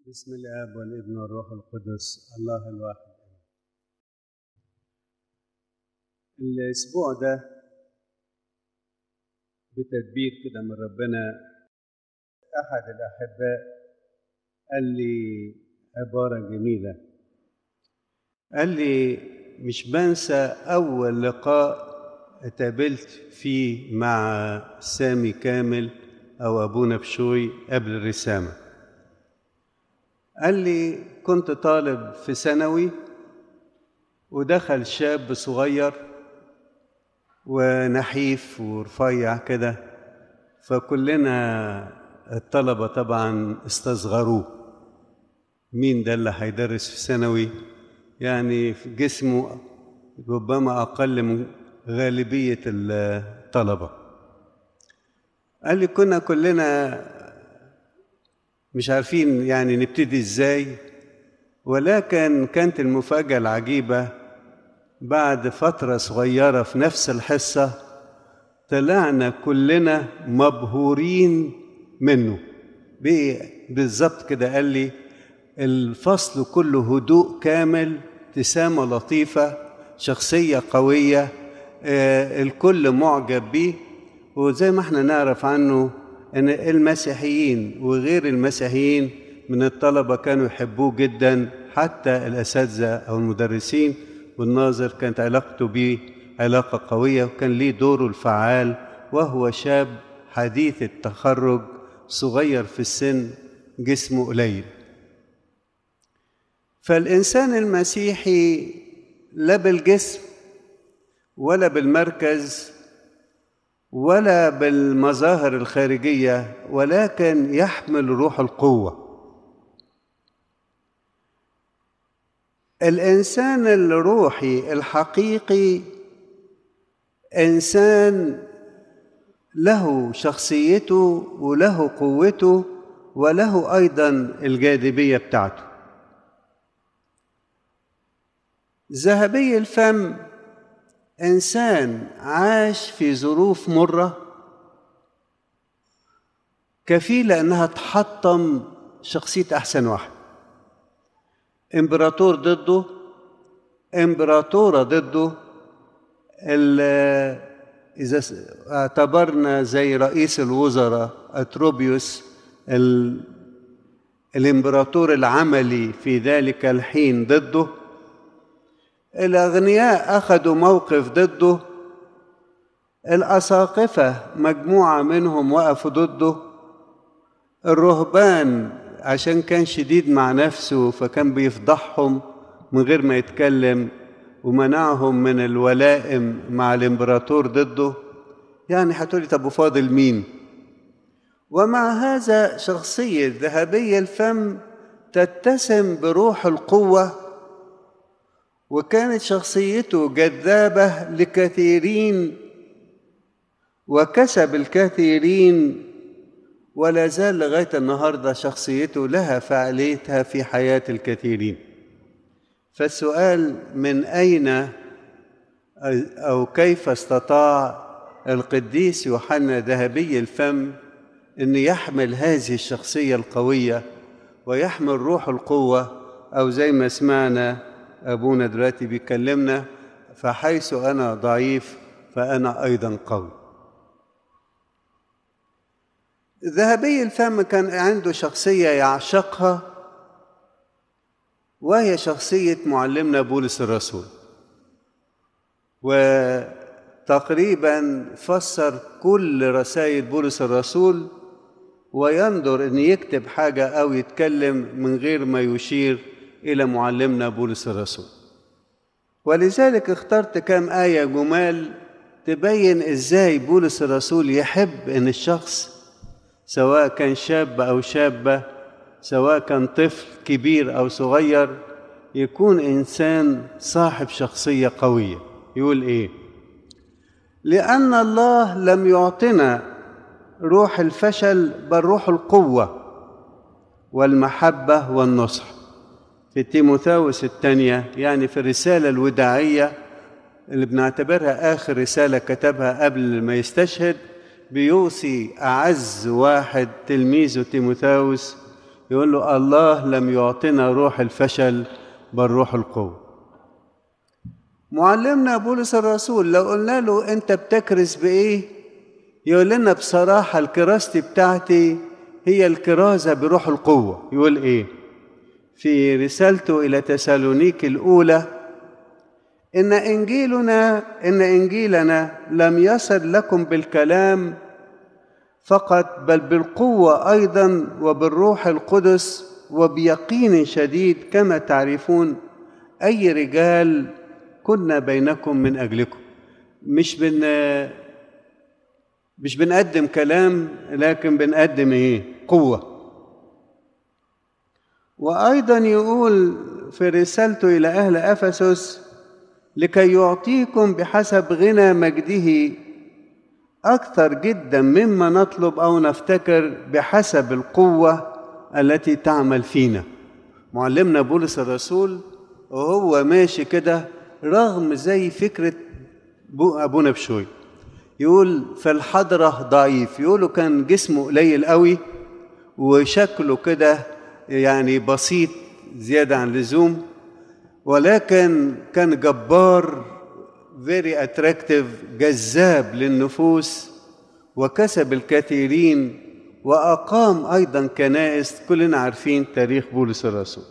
بسم الاب والابن والروح القدس الله الواحد الاسبوع ده بتدبير كده من ربنا احد الاحباء قال لي عباره جميله قال لي مش بنسى اول لقاء اتقابلت فيه مع سامي كامل او ابونا بشوي قبل الرسامه قال لي كنت طالب في ثانوي ودخل شاب صغير ونحيف ورفيع كده فكلنا الطلبة طبعا استصغروه مين ده اللي هيدرس في ثانوي يعني في جسمه ربما أقل من غالبية الطلبة قال لي كنا كلنا مش عارفين يعني نبتدي ازاي ولكن كانت المفاجأة العجيبة بعد فترة صغيرة في نفس الحصة طلعنا كلنا مبهورين منه بالظبط كده قال لي الفصل كله هدوء كامل ابتسامة لطيفة شخصية قوية آه الكل معجب بيه وزي ما احنا نعرف عنه ان المسيحيين وغير المسيحيين من الطلبه كانوا يحبوه جدا حتى الاساتذه او المدرسين والناظر كانت علاقته بيه علاقه قويه وكان ليه دوره الفعال وهو شاب حديث التخرج صغير في السن جسمه قليل فالانسان المسيحي لا بالجسم ولا بالمركز ولا بالمظاهر الخارجيه ولكن يحمل روح القوه الانسان الروحي الحقيقي انسان له شخصيته وله قوته وله ايضا الجاذبيه بتاعته ذهبي الفم انسان عاش في ظروف مره كفيله انها تحطم شخصيه احسن واحد امبراطور ضده امبراطوره ضده اذا اعتبرنا زي رئيس الوزراء اتروبيوس الامبراطور العملي في ذلك الحين ضده الأغنياء أخذوا موقف ضده الأساقفة مجموعة منهم وقفوا ضده الرهبان عشان كان شديد مع نفسه فكان بيفضحهم من غير ما يتكلم ومنعهم من الولائم مع الإمبراطور ضده يعني هتقولي طب وفاضل مين ومع هذا شخصية ذهبي الفم تتسم بروح القوة وكانت شخصيته جذابة لكثيرين وكسب الكثيرين ولا زال لغاية النهاردة شخصيته لها فعاليتها في حياة الكثيرين فالسؤال من أين أو كيف استطاع القديس يوحنا ذهبي الفم أن يحمل هذه الشخصية القوية ويحمل روح القوة أو زي ما سمعنا أبونا دلوقتي بيكلمنا فحيث أنا ضعيف فأنا أيضا قوي ذهبي الفم كان عنده شخصية يعشقها وهي شخصية معلمنا بولس الرسول وتقريبا فسر كل رسائل بولس الرسول وينظر أن يكتب حاجة أو يتكلم من غير ما يشير إلى معلمنا بولس الرسول ولذلك اخترت كام آية جمال تبين إزاي بولس الرسول يحب إن الشخص سواء كان شاب أو شابة سواء كان طفل كبير أو صغير يكون إنسان صاحب شخصية قوية يقول إيه لأن الله لم يعطنا روح الفشل بل روح القوة والمحبة والنصح في تيموثاوس الثانية يعني في الرسالة الوداعية اللي بنعتبرها آخر رسالة كتبها قبل ما يستشهد بيوصي أعز واحد تلميذه تيموثاوس يقول له الله لم يعطنا روح الفشل بل روح القوة معلمنا بولس الرسول لو قلنا له انت بتكرس بايه يقول لنا بصراحة الكراستي بتاعتي هي الكرازة بروح القوة يقول ايه في رسالته إلى تسالونيك الأولى إن إنجيلنا إن إنجيلنا لم يصل لكم بالكلام فقط بل بالقوة أيضا وبالروح القدس وبيقين شديد كما تعرفون أي رجال كنا بينكم من أجلكم مش بن مش بنقدم كلام لكن بنقدم إيه؟ قوة وأيضا يقول في رسالته إلى أهل أفسس لكي يعطيكم بحسب غنى مجده أكثر جدا مما نطلب أو نفتكر بحسب القوة التي تعمل فينا معلمنا بولس الرسول وهو ماشي كده رغم زي فكرة أبونا بشوي يقول في الحضرة ضعيف يقولوا كان جسمه قليل قوي وشكله كده يعني بسيط زيادة عن اللزوم ولكن كان جبار very attractive جذاب للنفوس وكسب الكثيرين وأقام أيضا كنائس كلنا عارفين تاريخ بولس الرسول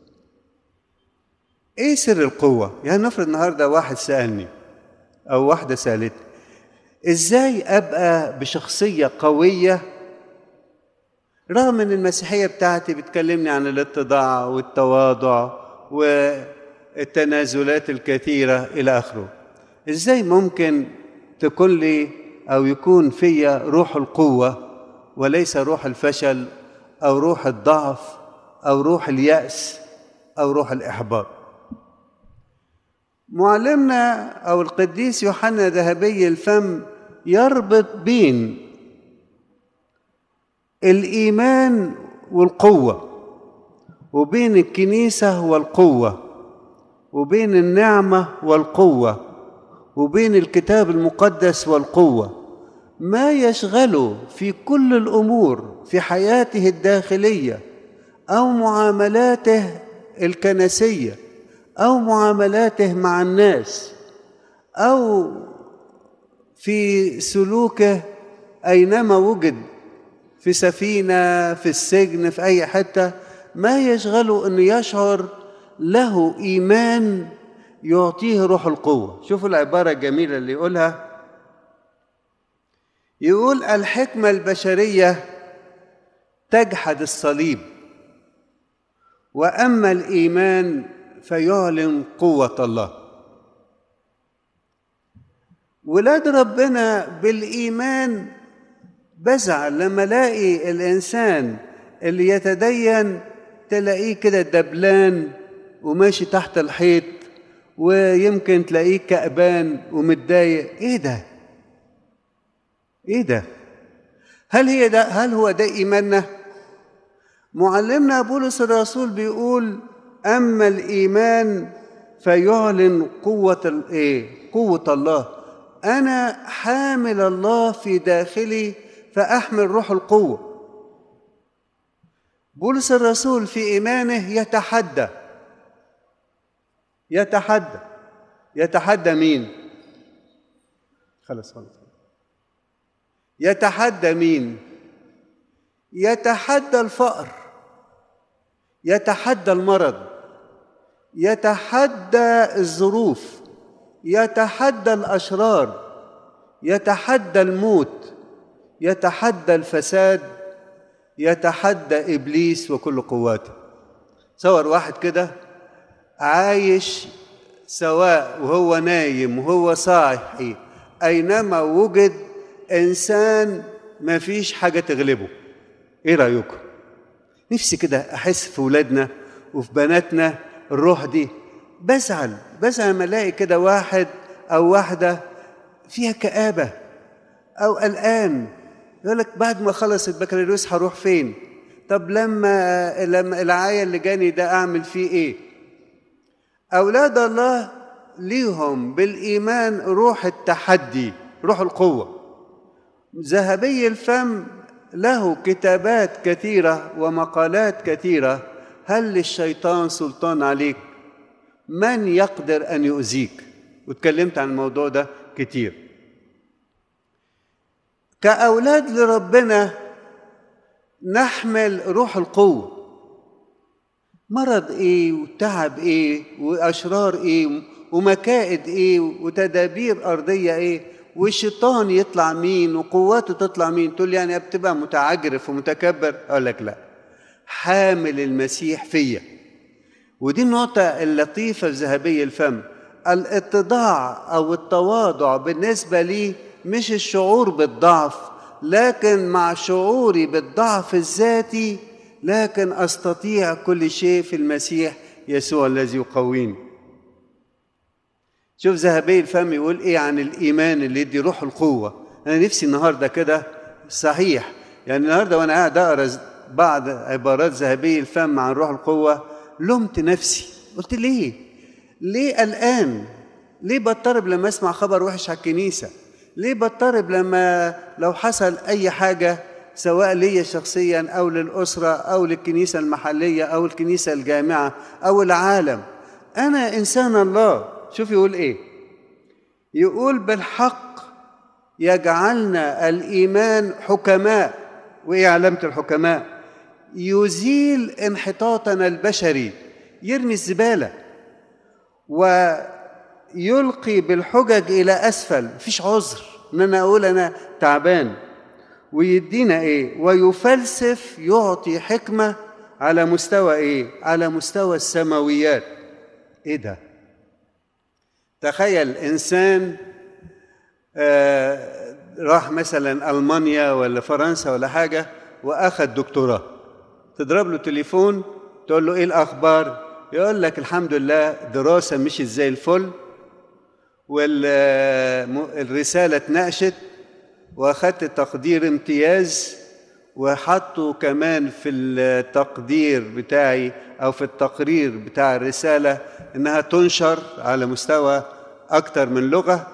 إيه سر القوة؟ يعني نفرض النهاردة واحد سألني أو واحدة سألتني إزاي أبقى بشخصية قوية رغم ان المسيحيه بتاعتي بتكلمني عن الاتضاع والتواضع والتنازلات الكثيره الى اخره ازاي ممكن تكون لي او يكون فيا روح القوه وليس روح الفشل او روح الضعف او روح الياس او روح الاحباط معلمنا او القديس يوحنا ذهبي الفم يربط بين الايمان والقوه وبين الكنيسه والقوه وبين النعمه والقوه وبين الكتاب المقدس والقوه ما يشغله في كل الامور في حياته الداخليه او معاملاته الكنسيه او معاملاته مع الناس او في سلوكه اينما وجد في سفينة في السجن في أي حتة ما يشغله أنه يشعر له إيمان يعطيه روح القوة شوفوا العبارة الجميلة اللي يقولها يقول الحكمة البشرية تجحد الصليب وأما الإيمان فيعلن قوة الله ولاد ربنا بالإيمان بزعل لما الاقي الانسان اللي يتدين تلاقيه كده دبلان وماشي تحت الحيط ويمكن تلاقيه كأبان ومتضايق ايه ده ايه ده هل هي ده هل هو ده ايماننا معلمنا بولس الرسول بيقول اما الايمان فيعلن قوه الايه قوه الله انا حامل الله في داخلي فأحمل روح القوة بولس الرسول في إيمانه يتحدى يتحدى يتحدى مين خلص خلص يتحدى مين يتحدى الفقر يتحدى المرض يتحدى الظروف يتحدى الاشرار يتحدى الموت يتحدى الفساد يتحدى ابليس وكل قواته صور واحد كده عايش سواء وهو نايم وهو صاحي اينما وجد انسان ما فيش حاجه تغلبه ايه رايكم نفسي كده احس في ولادنا وفي بناتنا الروح دي بزعل بزعل لما الاقي كده واحد او واحده فيها كآبه او قلقان يقول لك بعد ما خلص البكالوريوس هروح فين طب لما لما العايه اللي جاني ده اعمل فيه ايه اولاد الله ليهم بالايمان روح التحدي روح القوه ذهبي الفم له كتابات كثيرة ومقالات كثيرة هل للشيطان سلطان عليك من يقدر أن يؤذيك واتكلمت عن الموضوع ده كتير كأولاد لربنا نحمل روح القوة مرض ايه وتعب ايه واشرار ايه ومكائد ايه وتدابير ارضيه ايه والشيطان يطلع مين وقواته تطلع مين تقول يعني بتبقى متعجرف ومتكبر اقول لك لا حامل المسيح فيا ودي النقطه اللطيفه في ذهبي الفم الاتضاع او التواضع بالنسبه لي مش الشعور بالضعف لكن مع شعوري بالضعف الذاتي لكن استطيع كل شيء في المسيح يسوع الذي يقويني شوف ذهبي الفم يقول ايه عن الايمان اللي يدي روح القوه انا نفسي النهارده كده صحيح يعني النهارده وانا قاعد اقرا بعض عبارات ذهبي الفم عن روح القوه لمت نفسي قلت ليه ليه قلقان ليه بضطرب لما اسمع خبر وحش على الكنيسه ليه بضطرب لما لو حصل اي حاجه سواء ليا شخصيا او للاسره او للكنيسه المحليه او الكنيسه الجامعه او العالم انا انسان الله شوف يقول ايه يقول بالحق يجعلنا الايمان حكماء وايه علامه الحكماء يزيل انحطاطنا البشري يرمي الزباله ويلقي بالحجج الى اسفل مفيش عذر ان انا اقول انا تعبان ويدينا ايه ويفلسف يعطي حكمه على مستوى ايه على مستوى السماويات ايه ده تخيل انسان آه راح مثلا المانيا ولا فرنسا ولا حاجه واخذ دكتوراه تضرب له تليفون تقول له ايه الاخبار يقول لك الحمد لله دراسه مشيت زي الفل والرساله اتناقشت واخدت تقدير امتياز وحطوا كمان في التقدير بتاعي او في التقرير بتاع الرساله انها تنشر على مستوى اكتر من لغه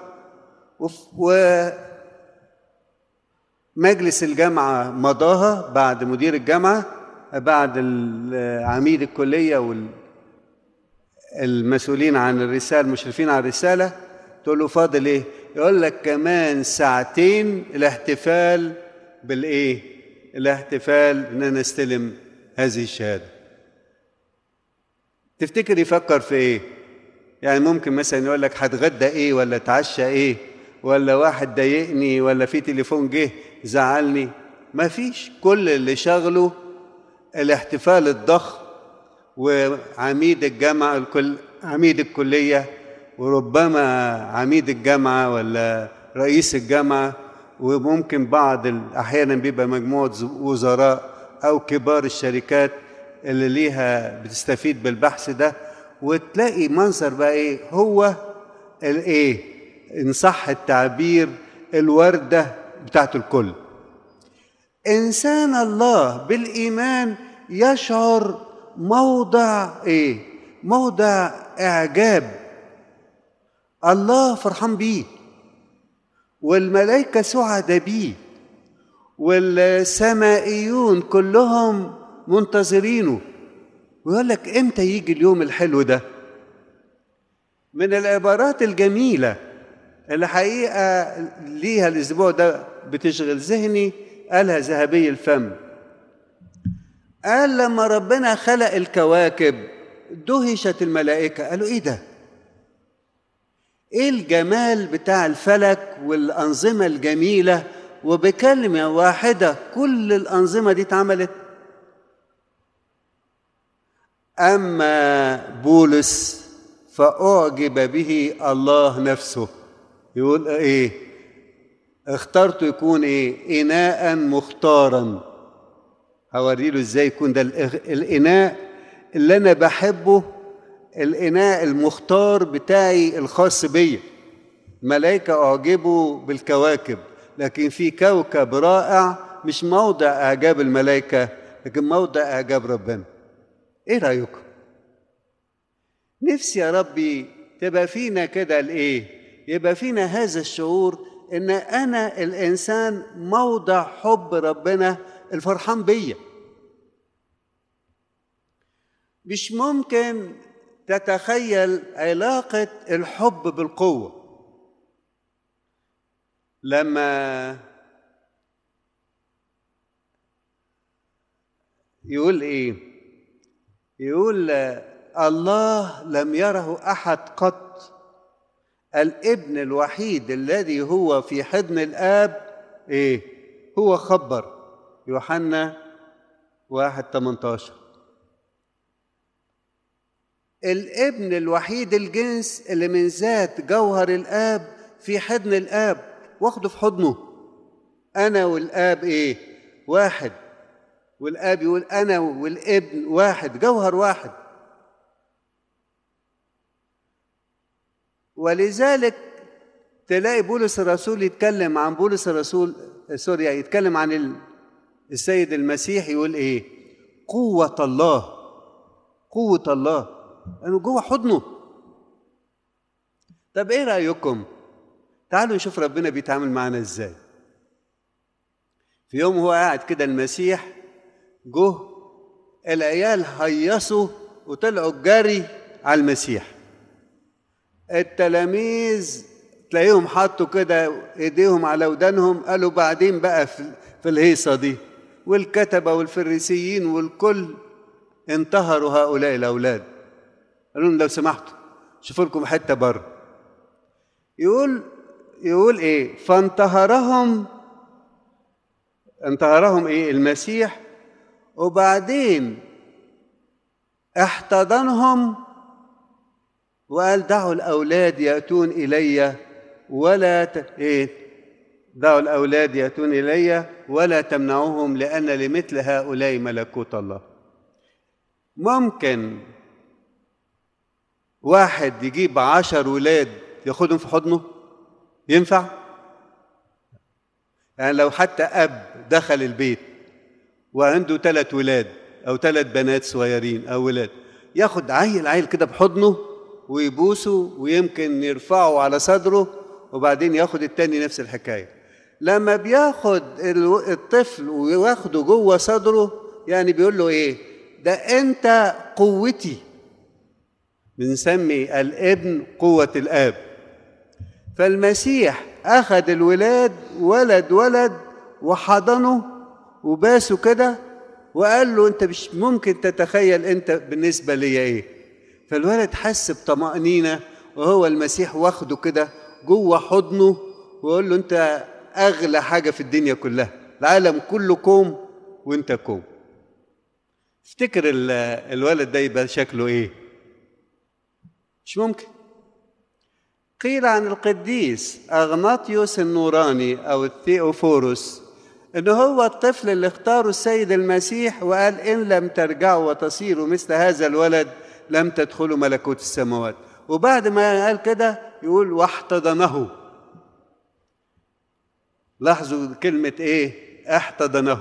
ومجلس الجامعه مضاها بعد مدير الجامعه بعد عميد الكليه والمسؤولين عن الرساله المشرفين على الرساله تقول له فاضل ايه يقول لك كمان ساعتين الاحتفال بالايه الاحتفال ان انا استلم هذه الشهاده تفتكر يفكر في ايه يعني ممكن مثلا يقول لك هتغدى ايه ولا اتعشى ايه ولا واحد ضايقني ولا في تليفون جه زعلني ما فيش كل اللي شغله الاحتفال الضخم وعميد الجامعه الكل عميد الكليه وربما عميد الجامعه ولا رئيس الجامعه وممكن بعض احيانا بيبقى مجموعه وزراء او كبار الشركات اللي ليها بتستفيد بالبحث ده وتلاقي منظر بقى ايه هو الايه ان صح التعبير الورده بتاعت الكل انسان الله بالايمان يشعر موضع ايه موضع اعجاب الله فرحان بيه والملائكه سعداء بيه والسمائيون كلهم منتظرينه ويقول لك امتى يجي اليوم الحلو ده من العبارات الجميله اللي حقيقه ليها الاسبوع ده بتشغل ذهني قالها ذهبي الفم قال لما ربنا خلق الكواكب دهشت الملائكه قالوا ايه ده ايه الجمال بتاع الفلك والانظمه الجميله وبكلمه واحده كل الانظمه دي اتعملت اما بولس فاعجب به الله نفسه يقول ايه اخترت يكون ايه اناء مختارا هوري له ازاي يكون ده الاناء اللي انا بحبه الاناء المختار بتاعي الخاص بيا ملائكه اعجبوا بالكواكب لكن في كوكب رائع مش موضع اعجاب الملائكه لكن موضع اعجاب ربنا ايه رايكم نفسي يا ربي تبقى فينا كده الايه يبقى فينا هذا الشعور ان انا الانسان موضع حب ربنا الفرحان بيا مش ممكن تتخيل علاقة الحب بالقوة لما يقول ايه يقول الله لم يره احد قط الابن الوحيد الذي هو في حضن الاب ايه هو خبر يوحنا واحد 18 الابن الوحيد الجنس اللي من ذات جوهر الاب في حضن الاب واخده في حضنه انا والاب ايه واحد والاب يقول انا والابن واحد جوهر واحد ولذلك تلاقي بولس الرسول يتكلم عن بولس الرسول سوريا يتكلم عن السيد المسيح يقول ايه قوة الله قوة الله انه جوه حضنه طب ايه رأيكم تعالوا نشوف ربنا بيتعامل معنا ازاي في يوم هو قاعد كده المسيح جه العيال هيصوا وطلعوا جري على المسيح التلاميذ تلاقيهم حطوا كده ايديهم على ودانهم قالوا بعدين بقى في, في الهيصه دي والكتبه والفريسيين والكل انتهروا هؤلاء الاولاد قالوا لهم لو سمحتوا شوفوا لكم حته بره يقول يقول ايه فانتهرهم انتهرهم ايه المسيح وبعدين احتضنهم وقال دعوا الاولاد ياتون الي ولا ت... ايه دعوا الاولاد ياتون الي ولا تمنعوهم لان لمثل هؤلاء ملكوت الله ممكن واحد يجيب عشر ولاد ياخدهم في حضنه ينفع يعني لو حتى اب دخل البيت وعنده ثلاث ولاد او ثلاث بنات صغيرين او ولاد ياخد عيل عيل كده بحضنه ويبوسه ويمكن يرفعه على صدره وبعدين ياخد التاني نفس الحكايه لما بياخد الطفل وياخده جوه صدره يعني بيقول له ايه ده انت قوتي بنسمي الابن قوه الاب فالمسيح اخذ الولاد ولد ولد وحضنه وباسه كده وقال له انت مش ممكن تتخيل انت بالنسبه ليا ايه فالولد حس بطمانينه وهو المسيح واخده كده جوه حضنه ويقول له انت اغلى حاجه في الدنيا كلها العالم كله كوم وانت كوم افتكر الولد ده يبقى شكله ايه مش ممكن قيل عن القديس اغناطيوس النوراني او الثيوفوروس ان هو الطفل اللي اختاره السيد المسيح وقال ان لم ترجعوا وتصيروا مثل هذا الولد لم تدخلوا ملكوت السماوات وبعد ما قال كده يقول واحتضنه لاحظوا كلمة ايه احتضنه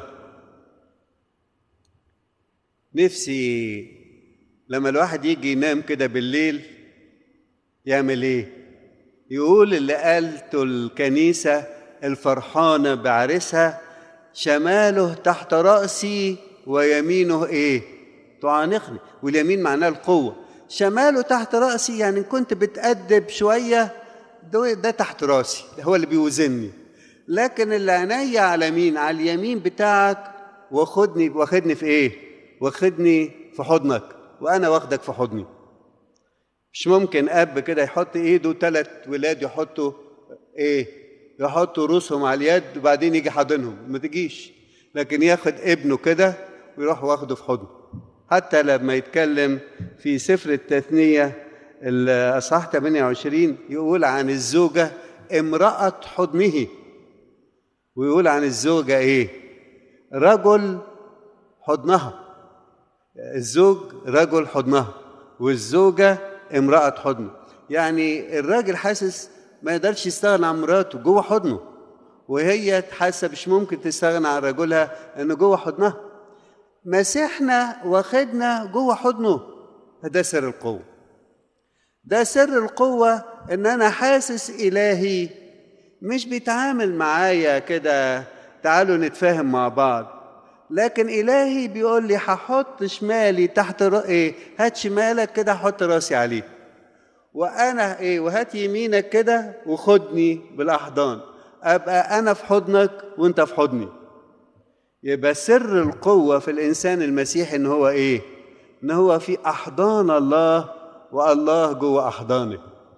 نفسي لما الواحد يجي ينام كده بالليل يعمل ايه يقول اللي قالته الكنيسة الفرحانة بعرسها شماله تحت رأسي ويمينه ايه تعانقني واليمين معناه القوة شماله تحت رأسي يعني كنت بتأدب شوية ده, ده تحت رأسي هو اللي بيوزني لكن اللي عينيا على مين على اليمين بتاعك واخدني واخدني في ايه واخدني في حضنك وانا واخدك في حضني مش ممكن اب كده يحط ايده ثلاث ولاد يحطوا ايه يحطوا رؤوسهم على اليد وبعدين يجي حاضنهم ما تجيش لكن ياخد ابنه كده ويروح واخده في حضنه حتى لما يتكلم في سفر التثنية الأصحاح 28 يقول عن الزوجة امرأة حضنه ويقول عن الزوجة إيه؟ رجل حضنها الزوج رجل حضنها والزوجة امرأة حضنه يعني الراجل حاسس ما يقدرش يستغنى عن مراته جوه حضنه وهي حاسه مش ممكن تستغنى عن رجلها انه جوه حضنها مسيحنا واخدنا جوه حضنه ده سر القوه ده سر القوه ان انا حاسس الهي مش بيتعامل معايا كده تعالوا نتفاهم مع بعض لكن إلهي بيقول لي هحط شمالي تحت رأ... إيه هات شمالك كده حط راسي عليه وأنا إيه وهات يمينك كده وخدني بالأحضان أبقى أنا في حضنك وأنت في حضني يبقى سر القوة في الإنسان المسيحي إن هو إيه؟ إن هو في أحضان الله والله جوه أحضانه.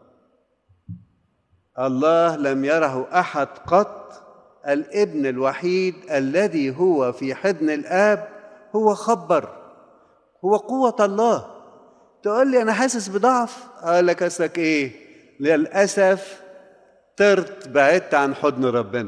الله لم يره أحد قط الابن الوحيد الذي هو في حضن الآب هو خبر هو قوة الله تقول لي أنا حاسس بضعف أقول لك أصلك إيه؟ للأسف طرت بعدت عن حضن ربنا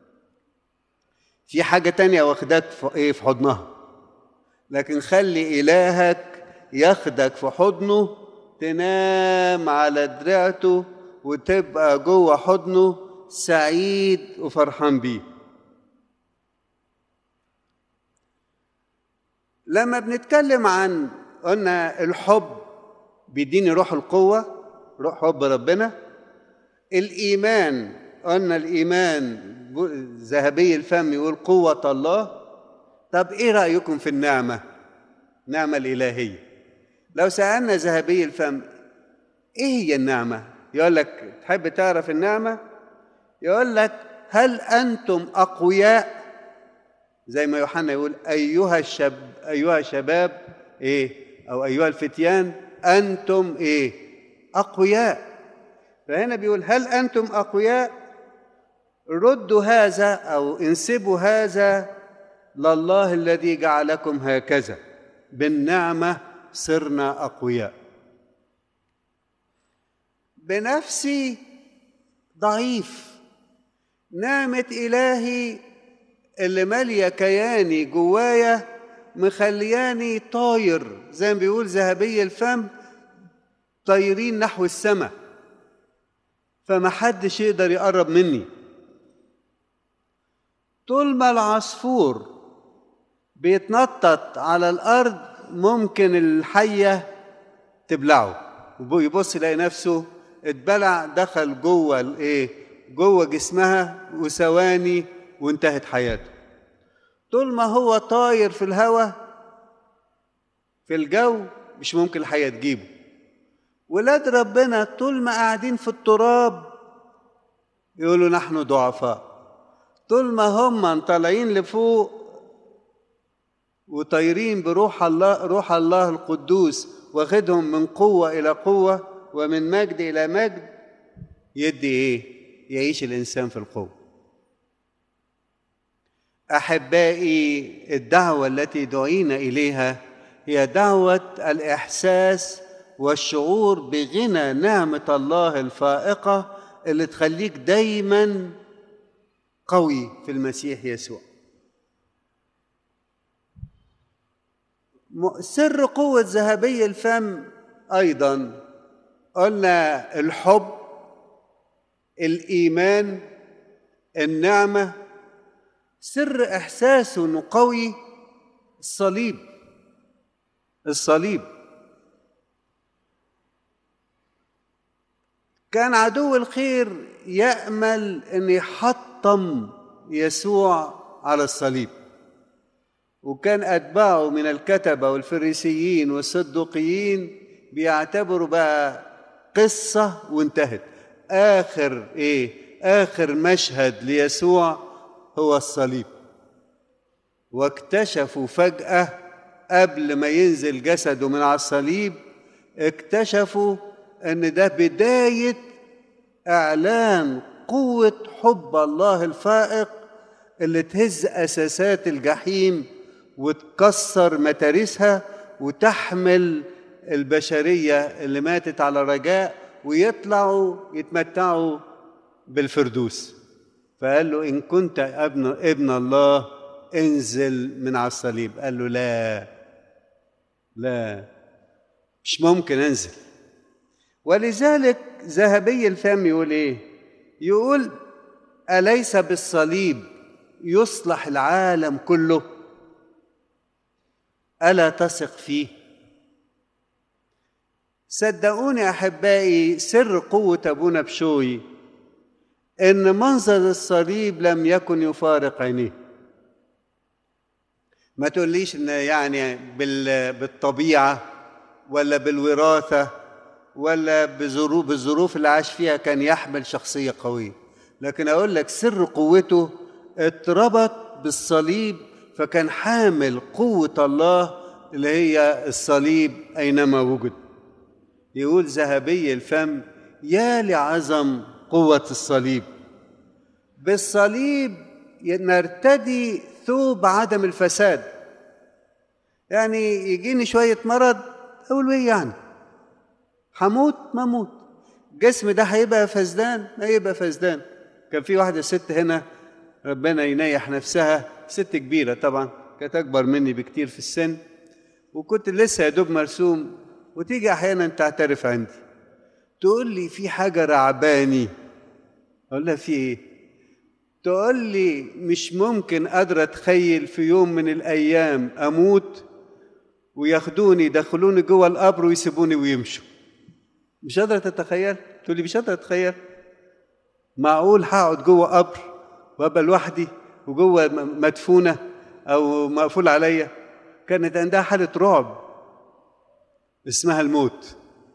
في حاجة تانية واخداك في ايه في حضنها لكن خلي إلهك ياخدك في حضنه تنام على دراعته وتبقى جوه حضنه سعيد وفرحان بيه لما بنتكلم عن قلنا الحب بيديني روح القوة روح حب ربنا الإيمان قلنا الإيمان ذهبي الفم يقول قوة الله طب إيه رأيكم في النعمة؟ النعمة الإلهية لو سألنا ذهبي الفم إيه هي النعمة؟ يقول لك تحب تعرف النعمة؟ يقول لك هل أنتم أقوياء؟ زي ما يوحنا يقول أيها الشب أيها الشباب إيه؟ أو أيها الفتيان أنتم إيه؟ أقوياء فهنا بيقول هل أنتم أقوياء؟ ردوا هذا او انسبوا هذا لله الذي جعلكم هكذا بالنعمه صرنا اقوياء بنفسي ضعيف نعمه الهي اللي ماليه كياني جوايا مخلياني طاير زي ما بيقول ذهبي الفم طايرين نحو السماء فما حدش يقدر يقرب مني طول ما العصفور بيتنطط على الارض ممكن الحيه تبلعه يبص يلاقي نفسه اتبلع دخل جوه الايه جوه جسمها وثواني وانتهت حياته طول ما هو طاير في الهواء في الجو مش ممكن الحياه تجيبه ولاد ربنا طول ما قاعدين في التراب يقولوا نحن ضعفاء طول ما هم طالعين لفوق وطايرين بروح الله روح الله القدوس واخدهم من قوة إلى قوة ومن مجد إلى مجد يدي إيه؟ يعيش الإنسان في القوة. أحبائي الدعوة التي دعينا إليها هي دعوة الإحساس والشعور بغنى نعمة الله الفائقة اللي تخليك دايما قوي في المسيح يسوع سر قوة ذهبي الفم أيضا قلنا الحب الإيمان النعمة سر إحساسه إنه قوي الصليب الصليب كان عدو الخير يأمل أن يحطم يسوع على الصليب وكان أتباعه من الكتبة والفريسيين والصدوقيين بيعتبروا بقى قصة وانتهت آخر إيه آخر مشهد ليسوع هو الصليب واكتشفوا فجأة قبل ما ينزل جسده من على الصليب اكتشفوا ان ده بدايه اعلان قوه حب الله الفائق اللي تهز اساسات الجحيم وتكسر متارسها وتحمل البشريه اللي ماتت على رجاء ويطلعوا يتمتعوا بالفردوس فقال له ان كنت ابن ابن الله انزل من على الصليب قال له لا لا مش ممكن انزل ولذلك ذهبي الفم يقول ايه يقول اليس بالصليب يصلح العالم كله الا تثق فيه صدقوني احبائي سر قوه ابونا بشوي ان منظر الصليب لم يكن يفارق عينيه ما تقوليش ان يعني بال- بالطبيعه ولا بالوراثه ولا بظروف بالظروف اللي عاش فيها كان يحمل شخصيه قويه لكن اقول لك سر قوته اتربط بالصليب فكان حامل قوه الله اللي هي الصليب اينما وجد يقول ذهبي الفم يا لعظم قوه الصليب بالصليب نرتدي ثوب عدم الفساد يعني يجيني شويه مرض اقول ايه يعني هموت ما اموت جسمي ده هيبقى فسدان هيبقى فسدان كان في واحده ست هنا ربنا ينيح نفسها ست كبيره طبعا كانت اكبر مني بكتير في السن وكنت لسه يا دوب مرسوم وتيجي احيانا تعترف عندي تقول لي في حاجه رعباني اقول لها في ايه تقول لي مش ممكن قادره اتخيل في يوم من الايام اموت وياخدوني يدخلوني جوه القبر ويسيبوني ويمشوا مش قادره تتخيل تقول لي مش قادره اتخيل معقول هقعد جوه قبر وابقى لوحدي وجوه م- مدفونه او مقفول عليا كانت عندها حاله رعب اسمها الموت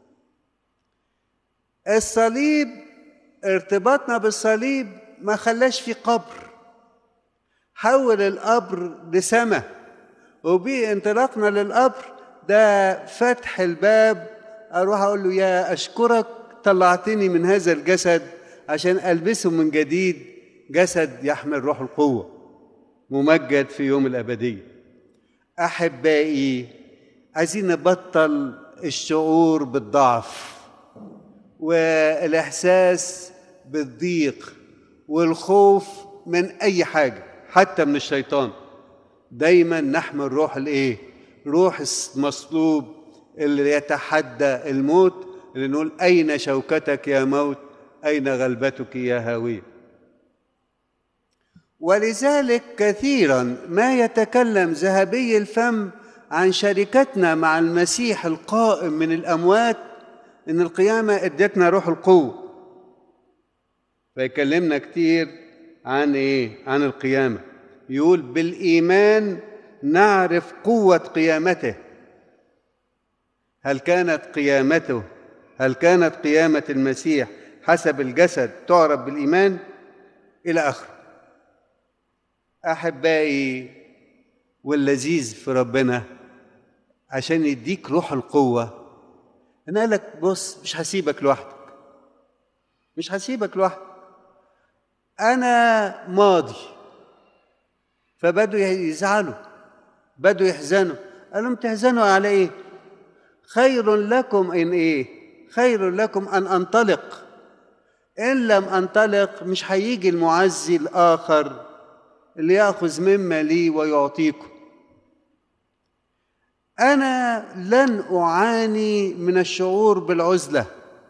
الصليب ارتباطنا بالصليب ما خلاش في قبر حول القبر لسماء وبانطلاقنا للقبر ده فتح الباب اروح اقول له يا اشكرك طلعتني من هذا الجسد عشان البسه من جديد جسد يحمل روح القوه ممجد في يوم الابديه احبائي عايزين نبطل الشعور بالضعف والاحساس بالضيق والخوف من اي حاجه حتى من الشيطان دايما نحمل روح الايه روح المصلوب اللي يتحدى الموت اللي نقول اين شوكتك يا موت اين غلبتك يا هاويه ولذلك كثيرا ما يتكلم ذهبي الفم عن شركتنا مع المسيح القائم من الاموات ان القيامه ادتنا روح القوه فيكلمنا كتير عن ايه عن القيامه يقول بالايمان نعرف قوه قيامته هل كانت قيامته هل كانت قيامه المسيح حسب الجسد تعرف بالايمان الى اخره احبائي واللذيذ في ربنا عشان يديك روح القوه انا قال لك بص مش هسيبك لوحدك مش هسيبك لوحدك انا ماضي فبدوا يزعلوا بدوا يحزنوا قال لهم تحزنوا على ايه خير لكم ان ايه خير لكم ان انطلق ان لم انطلق مش هيجي المعزي الاخر اللي ياخذ مما لي ويعطيكم انا لن اعاني من الشعور بالعزله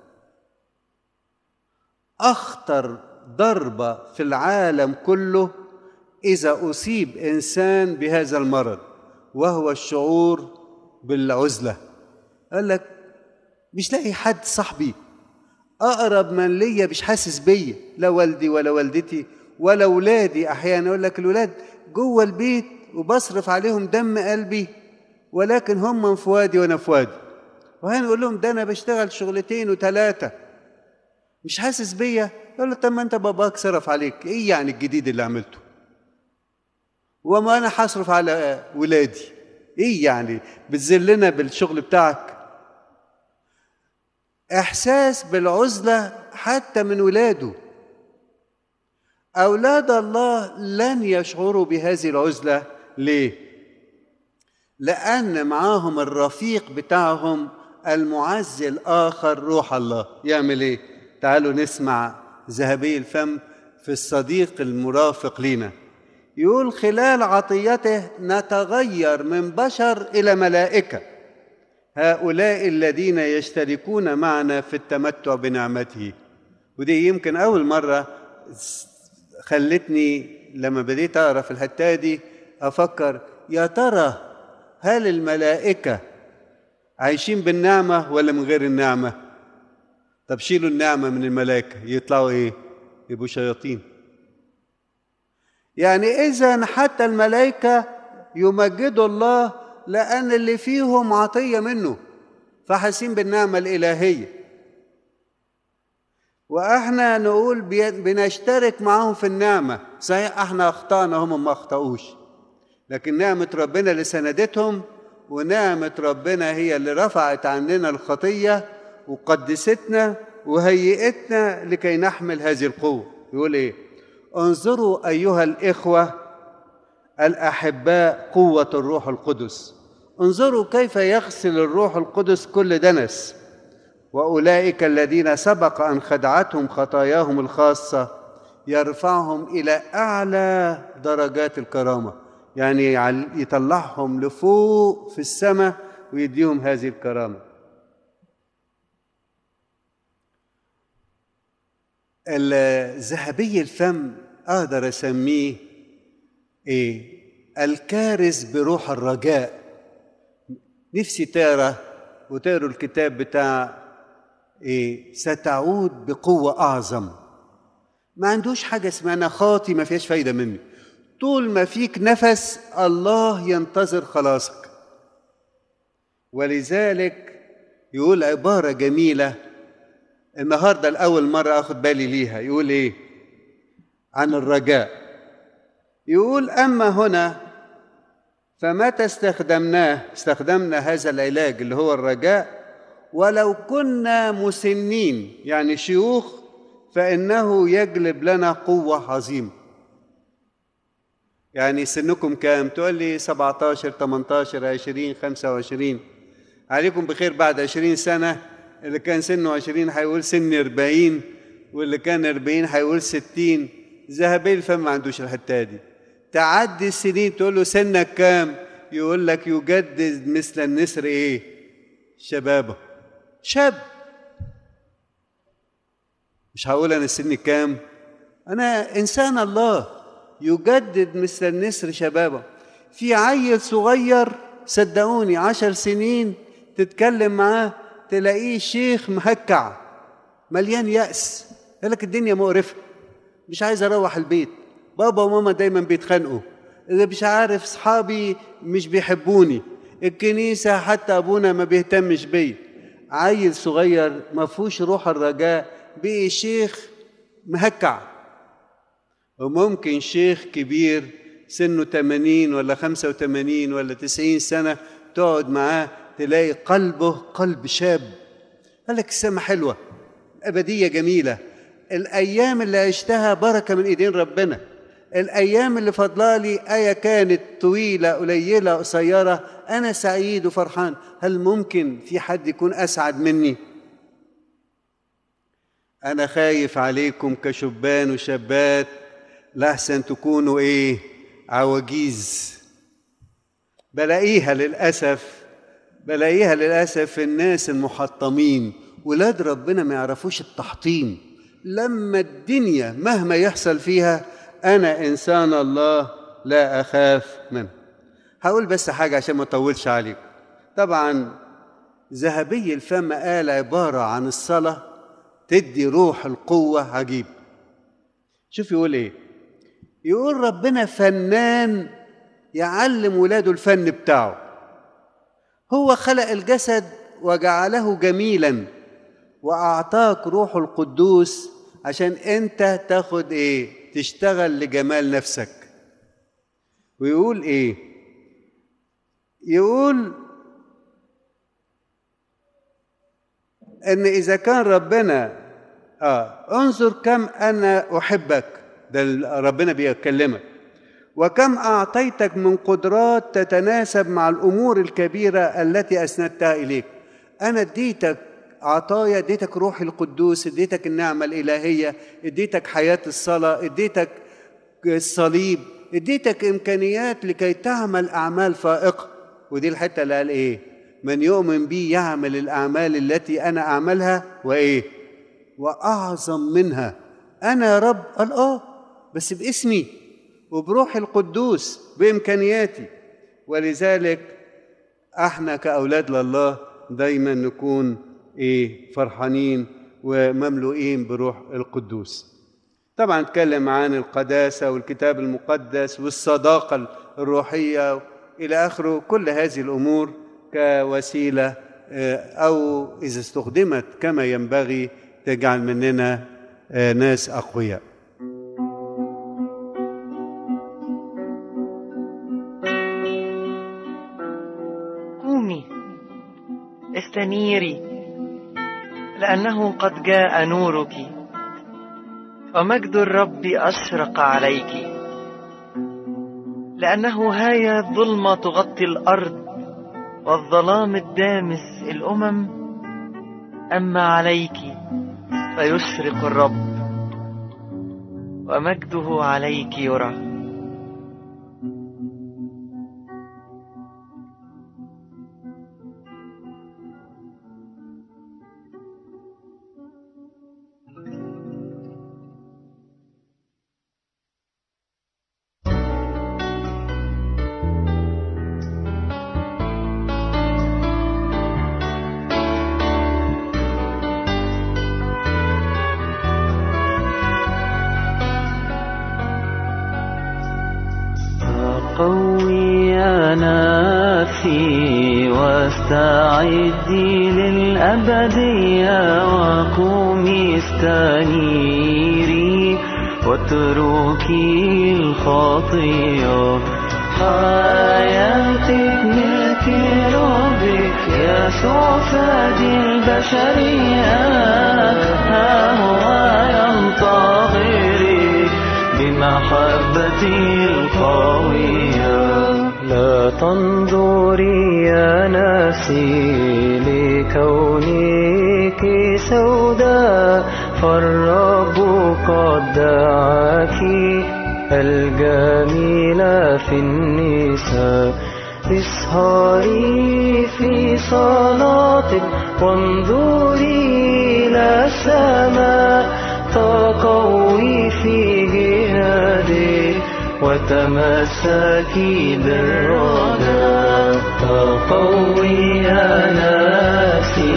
اخطر ضربه في العالم كله اذا اصيب انسان بهذا المرض وهو الشعور بالعزله قال لك مش لاقي حد صاحبي اقرب من ليا مش حاسس بيا لا والدي ولا والدتي ولا ولادي احيانا يقول لك الولاد جوه البيت وبصرف عليهم دم قلبي ولكن هم من فؤادي وانا فؤادي وهنا يقول لهم ده انا بشتغل شغلتين وثلاثه مش حاسس بيا يقول له طب ما انت باباك صرف عليك ايه يعني الجديد اللي عملته وما انا هصرف على ولادي ايه يعني بتذلنا بالشغل بتاعك احساس بالعزله حتى من ولاده اولاد الله لن يشعروا بهذه العزله ليه لان معاهم الرفيق بتاعهم المعز الاخر روح الله يعمل ايه تعالوا نسمع ذهبي الفم في الصديق المرافق لنا يقول خلال عطيته نتغير من بشر الى ملائكه هؤلاء الذين يشتركون معنا في التمتع بنعمته ودي يمكن اول مره خلتني لما بديت اقرا في الحته دي افكر يا ترى هل الملائكه عايشين بالنعمه ولا من غير النعمه طب شيلوا النعمه من الملائكه يطلعوا ايه يبقوا شياطين يعني اذا حتى الملائكه يمجدوا الله لان اللي فيهم عطيه منه فحاسين بالنعمه الالهيه واحنا نقول بنشترك معاهم في النعمه صحيح احنا اخطانا هم ما اخطاوش لكن نعمه ربنا اللي سندتهم ونعمه ربنا هي اللي رفعت عننا الخطيه وقدستنا وهيئتنا لكي نحمل هذه القوه يقول ايه انظروا ايها الاخوه الاحباء قوه الروح القدس انظروا كيف يغسل الروح القدس كل دنس واولئك الذين سبق ان خدعتهم خطاياهم الخاصه يرفعهم الى اعلى درجات الكرامه يعني يطلعهم لفوق في السماء ويديهم هذه الكرامه الذهبي الفم اقدر اسميه ايه الكارث بروح الرجاء نفسي تقرا وتقروا الكتاب بتاع إيه ستعود بقوة أعظم ما عندوش حاجة اسمها أنا خاطي ما فيهاش فايدة مني طول ما فيك نفس الله ينتظر خلاصك ولذلك يقول عبارة جميلة النهاردة لأول مرة أخد بالي ليها يقول إيه عن الرجاء يقول أما هنا فمتى استخدمناه استخدمنا هذا العلاج اللي هو الرجاء ولو كنا مسنين يعني شيوخ فإنه يجلب لنا قوة عظيمة يعني سنكم كام تقول لي 17 18 20 25 عليكم بخير بعد 20 سنة اللي كان سنه 20 هيقول سن 40 واللي كان 40 هيقول 60 ذهبي الفم ما عندوش الحتة دي تعدي السنين تقول له سنك كام يقول لك يجدد مثل النسر ايه شبابه شاب مش هقول انا سني كام انا انسان الله يجدد مثل النسر شبابه في عيل صغير صدقوني عشر سنين تتكلم معاه تلاقيه شيخ مهكع مليان يأس يقول لك الدنيا مقرفة مش عايز أروح البيت بابا وماما دايما بيتخانقوا اللي مش عارف صحابي مش بيحبوني الكنيسة حتى أبونا ما بيهتمش بيا عيل صغير ما فيهوش روح الرجاء بقي شيخ مهكع وممكن شيخ كبير سنه 80 ولا 85 ولا 90 سنة تقعد معاه تلاقي قلبه قلب شاب قال لك السما حلوة أبدية جميلة الأيام اللي عشتها بركة من إيدين ربنا الأيام اللي فضلالي آية كانت طويلة قليلة قصيرة أنا سعيد وفرحان هل ممكن في حد يكون أسعد مني أنا خايف عليكم كشبان وشابات لحسن تكونوا إيه عواجيز بلاقيها للأسف بلاقيها للأسف في الناس المحطمين ولاد ربنا ما يعرفوش التحطيم لما الدنيا مهما يحصل فيها أنا إنسان الله لا أخاف منه هقول بس حاجة عشان ما أطولش عليكم طبعا ذهبي الفم قال عبارة عن الصلاة تدي روح القوة عجيب شوف يقول إيه يقول ربنا فنان يعلم ولاده الفن بتاعه هو خلق الجسد وجعله جميلا واعطاك روح القدوس عشان انت تاخد ايه تشتغل لجمال نفسك ويقول ايه يقول ان اذا كان ربنا اه انظر كم انا احبك ده ربنا بيكلمك وكم اعطيتك من قدرات تتناسب مع الامور الكبيره التي اسندتها اليك انا اديتك عطايا اديتك روح القدوس اديتك النعمه الالهيه اديتك حياه الصلاه اديتك الصليب اديتك امكانيات لكي تعمل اعمال فائقه ودي الحته اللي قال ايه من يؤمن بي يعمل الاعمال التي انا اعملها وايه واعظم منها انا يا رب قال اه بس باسمي وبروح القدوس بامكانياتي ولذلك احنا كاولاد لله دايما نكون ايه فرحانين ومملوئين بروح القدوس طبعا اتكلم عن القداسة والكتاب المقدس والصداقة الروحية إلى آخره كل هذه الأمور كوسيلة أو إذا استخدمت كما ينبغي تجعل مننا ناس أقوياء قومي استنيري لأنه قد جاء نورك ومجد الرب أشرق عليك لأنه هاي الظلمة تغطي الأرض والظلام الدامس الأمم أما عليك فيشرق الرب ومجده عليك يرى قوي يا نفسي واستعدي للأبدية وقومي استنيري واتركي الخطية حياتك ملك ربك يسوع فادي البشرية ها هو ينتظرك بمحبتي القوية لا تنظري يا نفسي لكونك سوداء فالرب قد دعاك الجميلة في النساء اسهري في صلاتك وانظري إلى السماء تقوي في جهادك وتمسكي بالرجاء تقوي يا نفسي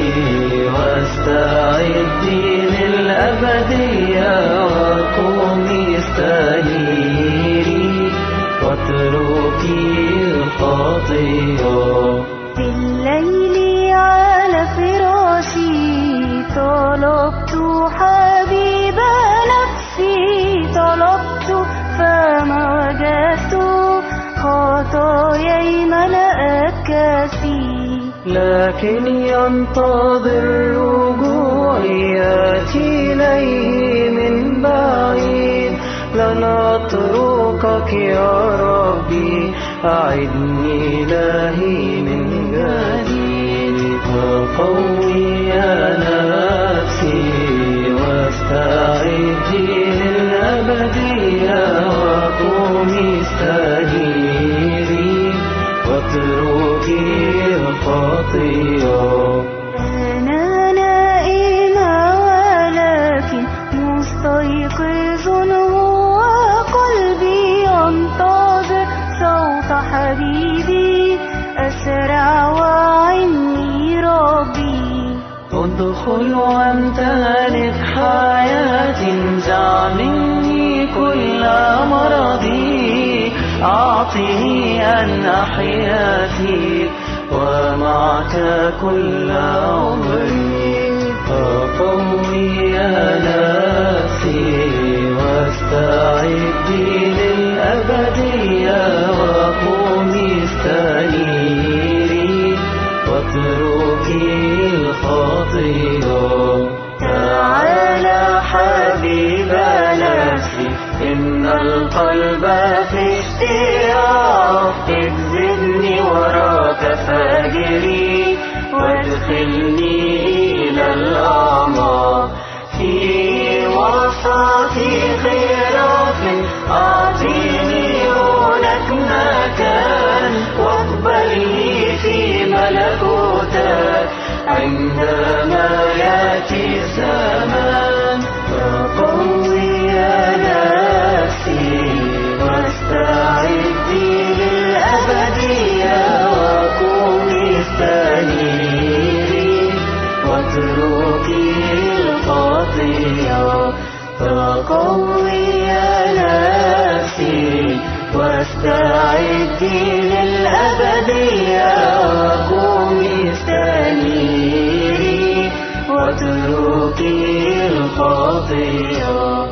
واستعدي للأبدية وقومي استنيري واتركي الخطيئة بالليل على فراشي طلبت حبيب نفسي طلبت فما وجدت خطاياي ملأت كفي لكن ينتظر رجوعي ياتي إليه من بعيد لن أتركك يا ربي أعدني إلهي من جديد فقوي يا نفسي واستعدي للأبدية وقومي استنيري واتركي الخطيئة أنا نائمة ولكن مستيقظ هو قلبي ينتظر صوت حبيبي أسرع وعني ربي ادخل وامتلك حياتي انزع مني كل مرضي أعطني أن أحيا فيك ومعك كل عمري فقوي يا نفسي واستعدي للأبدية وقومي استنيري واتركي الخطيئة تعالى حبيب نفسي إن القلب في اشتياق اجذبني وراك فاجري وادخلني إلى الأعماق في وسط خراف أعطيني هناك مكان واقبلني في ملكوتك عندما يأتي الزمان فقوي يا نفسي واستعدي للأبدية وقومي استنيري واتركي الخطيئة فقوي نفسي واستعدي للأبدية وقومي استنيري واتركي الخطيئة